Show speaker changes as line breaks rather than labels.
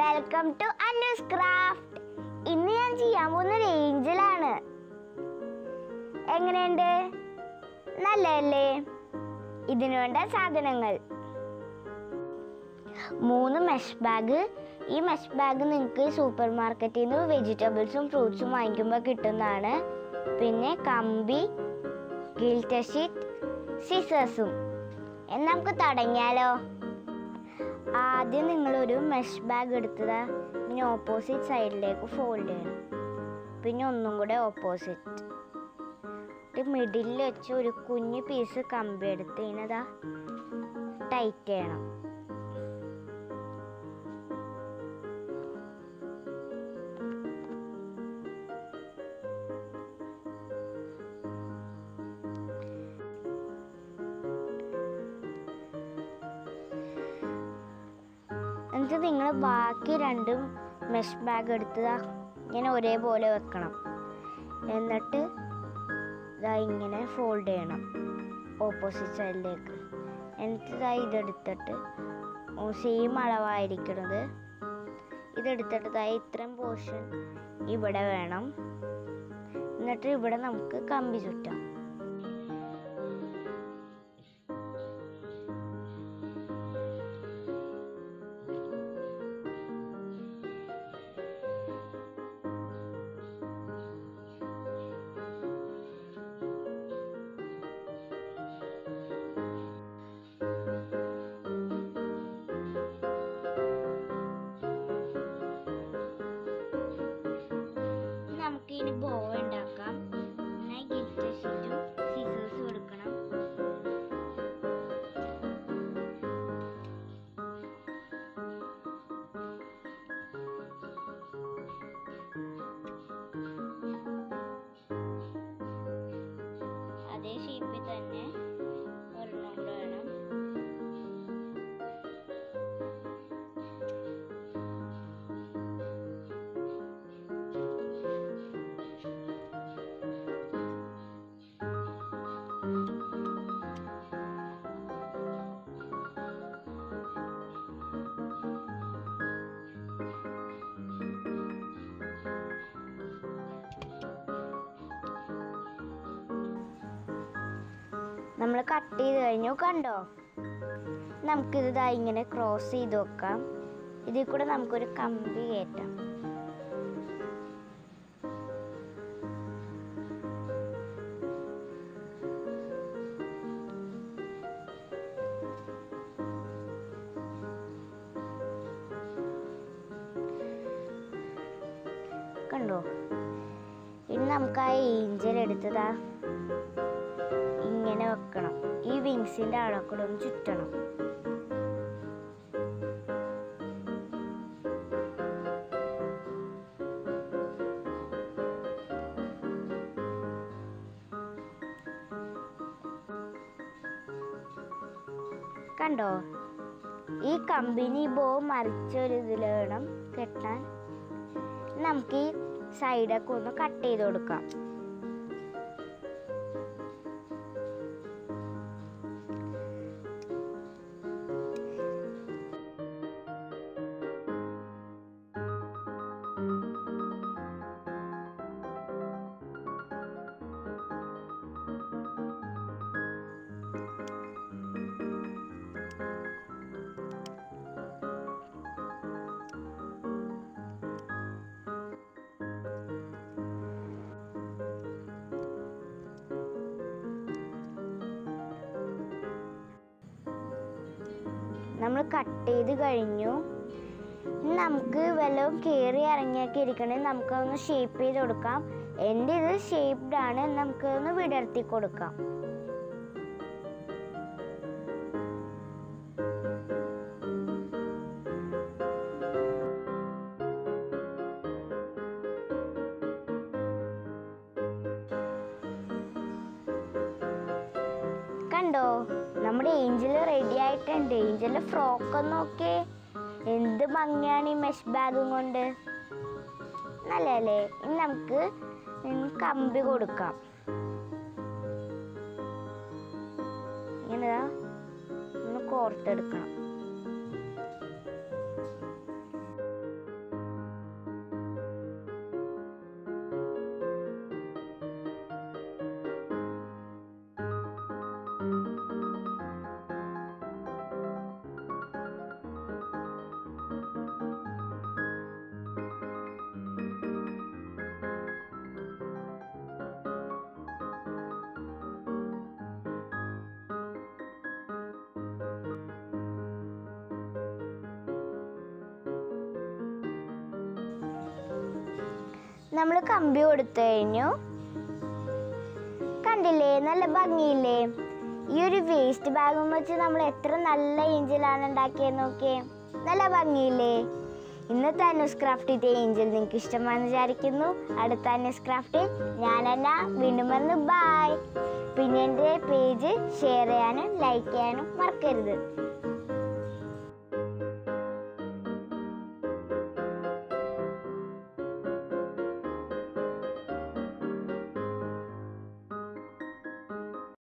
welcome to അന്നൂസ് craft ഇന്ന് ഞാൻ ചെയ്യാൻ പോകുന്ന ഒരു ഏഞ്ചലാണ് എങ്ങനെയുണ്ട് നല്ലതല്ലേ ഇതിനു വേണ്ട സാധനങ്ങൾ മൂന്ന് മെഷ് ബാഗ് ഈ മെഷ് ബാഗ് നിങ്ങൾക്ക് സൂപ്പർ മാർക്കറ്റിൽ നിന്ന് വെജിറ്റബിൾസും ഫ്രൂട്ട്സും വാങ്ങിക്കുമ്പോൾ കിട്ടുന്നതാണ് പിന്നെ കമ്പി ഗിൽറ്റർ ഷീറ്റ് സിസേഴ്സും എന്ന് നമുക്ക് തുടങ്ങിയാലോ ആദ്യം നിങ്ങളൊരു മെഷ് ബാഗ് എടുത്തത് പിന്നെ ഓപ്പോസിറ്റ് സൈഡിലേക്ക് ഫോൾഡ് ചെയ്യണം പിന്നെ ഒന്നും കൂടെ ഓപ്പോസിറ്റ് മിഡിലിൽ വെച്ച് ഒരു കുഞ്ഞു പീസ് കമ്പി എടുത്ത് ഇതിനതാ ടൈറ്റ് ചെയ്യണം എന്നിട്ട് നിങ്ങൾ ബാക്കി രണ്ടും മെഷ് ബാഗ് എടുത്തതാ ഇങ്ങനെ ഒരേപോലെ വെക്കണം എന്നിട്ട് ഇതാ ഇങ്ങനെ ഫോൾഡ് ചെയ്യണം ഓപ്പോസിറ്റ് സൈഡിലേക്ക് എന്നിട്ട് ഇതാ ഇതെടുത്തിട്ട് സെയിം അളവായിരിക്കണത് ഇതെടുത്തിട്ട് ഇതാ ഇത്രയും പോർഷൻ ഇവിടെ വേണം എന്നിട്ട് ഇവിടെ നമുക്ക് കമ്പി ചുറ്റാം നമുക്ക് ഇനി ബോ ഉണ്ടാക്കാം പിന്നെ ഗിഫ്റ്റ് ഷീറ്റും സീസേഴ്സും എടുക്കണം അതേ ഷേപ്പിൽ തന്നെ ഒരെണ്ണം കൂടെ വേണം നമ്മൾ കട്ട് ചെയ്ത് കഴിഞ്ഞു കണ്ടോ നമുക്കിത് ദാ ഇങ്ങനെ ക്രോസ് ചെയ്ത് വെക്കാം ഇതിൽ കൂടെ നമുക്കൊരു കമ്പി കയറ്റാം കണ്ടോ ഇനി നമുക്ക് ആ ഏഞ്ചൽ എടുത്തതാ ഇങ്ങനെ വെക്കണം ഈ വിങ്സിന്റെ അവിടെ കൂടെ ഒന്ന് ചുറ്റണം കണ്ടോ ഈ കമ്പനി ബോ മറിച്ചൊരു ഇതിൽ വേണം കെട്ടാൻ നമുക്ക് ഈ സൈഡൊക്കെ ഒന്ന് കട്ട് ചെയ്ത് കൊടുക്കാം നമ്മൾ കട്ട് ചെയ്ത് കഴിഞ്ഞു ഇനി നമുക്ക് വല്ലതും കയറി ഇറങ്ങിയൊക്കെ ഇരിക്കണമെങ്കിൽ നമുക്കതൊന്ന് ഷേപ്പ് ചെയ്ത് കൊടുക്കാം എൻ്റെ ഇത് ഷേപ്ഡ് ആണ് നമുക്കൊന്ന് വിടർത്തി കൊടുക്കാം കണ്ടോ നമ്മുടെ ഏഞ്ചൽ റെഡി ആയിട്ടുണ്ട് ഏഞ്ചലിന്റെ ഫ്രോക്ക് ഒന്ന് നോക്കേ എന്ത് ഭംഗിയാണ് ഈ മെഷ് ബാഗും കൊണ്ട് നല്ലല്ലേ ഇനി നമുക്ക് ഉം കമ്പി കൊടുക്കാം ഇങ്ങനെ ദാ ഒന്ന് കോർത്തെടുക്കണം നമ്മൾ കമ്പി കൊടുത്തു കഴിഞ്ഞു കണ്ടില്ലേ നല്ല ഭംഗിയില്ലേ ഈ ഒരു വേസ്റ്റ് ബാഗും വെച്ച് നമ്മൾ എത്ര നല്ല ഏഞ്ചലാണ് ഉണ്ടാക്കിയത് നോക്കിയേ നല്ല ഭംഗിയില്ലേ ഇന്നത്തെ അന്യൂസ് ക്രാഫ്റ്റിന്റെ ഏഞ്ചൽ നിങ്ങൾക്ക് ഇഷ്ടമാണെന്ന് വിചാരിക്കുന്നു അടുത്ത അന്യൂസ് ക്രാഫ്റ്റിൽ ഞാൻ എന്നാ വീണ്ടും വന്ന് ബായ് പിന്നെ എൻ്റെ പേജ് ഷെയർ ചെയ്യാനും ലൈക്ക് ചെയ്യാനും മറക്കരുത്